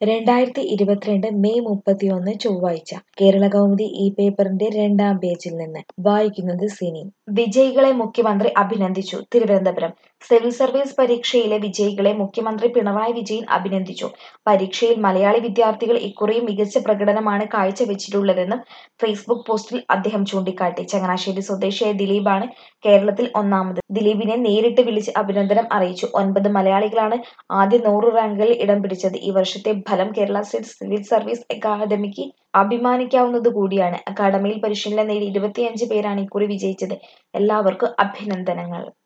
രണ്ടായിരത്തി ഇരുപത്തിരണ്ട് മെയ് മുപ്പത്തിയൊന്ന് ചൊവ്വാഴ്ച കേരളകൗമുദി ഈ പേപ്പറിന്റെ രണ്ടാം പേജിൽ നിന്ന് വായിക്കുന്നത് സിനി വിജയികളെ മുഖ്യമന്ത്രി അഭിനന്ദിച്ചു തിരുവനന്തപുരം സിവിൽ സർവീസ് പരീക്ഷയിലെ വിജയികളെ മുഖ്യമന്ത്രി പിണറായി വിജയൻ അഭിനന്ദിച്ചു പരീക്ഷയിൽ മലയാളി വിദ്യാർത്ഥികൾ ഇക്കുറിയും മികച്ച പ്രകടനമാണ് കാഴ്ചവെച്ചിട്ടുള്ളതെന്നും ഫേസ്ബുക്ക് പോസ്റ്റിൽ അദ്ദേഹം ചൂണ്ടിക്കാട്ടി ചങ്ങനാശ്ശേരി സ്വദേശിയായ ദിലീപാണ് കേരളത്തിൽ ഒന്നാമത് ദിലീപിനെ നേരിട്ട് വിളിച്ച് അഭിനന്ദനം അറിയിച്ചു ഒൻപത് മലയാളികളാണ് ആദ്യ നൂറ് റാങ്കുകളിൽ ഇടം പിടിച്ചത് ഈ വർഷത്തെ ഫലം കേരള സ്റ്റേറ്റ് സിവിൽ സർവീസ് അക്കാദമിക്ക് അഭിമാനിക്കാവുന്നത് കൂടിയാണ് അക്കാദമിയിൽ പരിശീലനം നേടി ഇരുപത്തിയഞ്ച് പേരാണ് ഇക്കുറി വിജയിച്ചത് എല്ലാവർക്കും അഭിനന്ദനങ്ങൾ